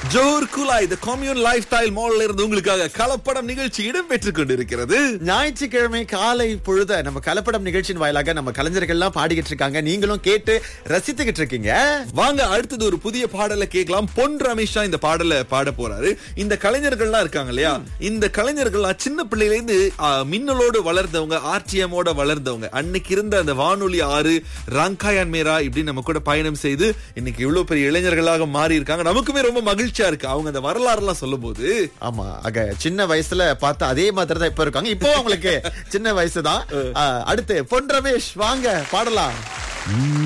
ஜோர் குலாய் the commune lifestyle மால்ல இருந்து உங்களுக்காக கலப்படம் நிகழ்ச்சி இடம்பெற்றுக் கொண்டிருக்கிறது ஞாயிற்றுக்கிழமை காலை பொழுத நம்ம கலப்படம் நிகழ்ச்சியின் வாயிலாக நம்ம கலைஞர்கள்லாம் பாடிக்கிட்டு இருக்காங்க நீங்களும் கேட்டு ரசித்துக்கிட்டு இருக்கீங்க வாங்க அடுத்தது ஒரு புதிய பாடலை கேட்கலாம் பொன் ரமேஷா இந்த பாடலை பாட போறாரு இந்த கலைஞர்கள்லாம் இருக்காங்க இல்லையா இந்த கலைஞர்கள்லாம் சின்ன பிள்ளையில இருந்து ஆ, மின்னலோடு வளர்ந்தவங்க ஆர்டிஎமோட வளர்ந்தவங்க அன்னைக்கு இருந்த அந்த வானொலி ஆறு ரங்காயான் மேரா இப்படி நம்ம கூட பயணம் செய்து இன்னைக்கு இவ்வளவு பெரிய இளைஞர்களாக மாறி இருக்காங்க நமக்குமே ரொம்ப மகிழ்ச்சியா இருக்கு அவங்க அந்த வரலாறு எல்லாம் சொல்லும் போது ஆமா ஆக சின்ன வயசுல பார்த்து அதே மாதிரி தான் இப்ப இருக்காங்க இப்போ அவங்களுக்கு சின்ன வயசுதான் ஆ, அடுத்து பொன் ரமேஷ் வாங்க பாடலாம்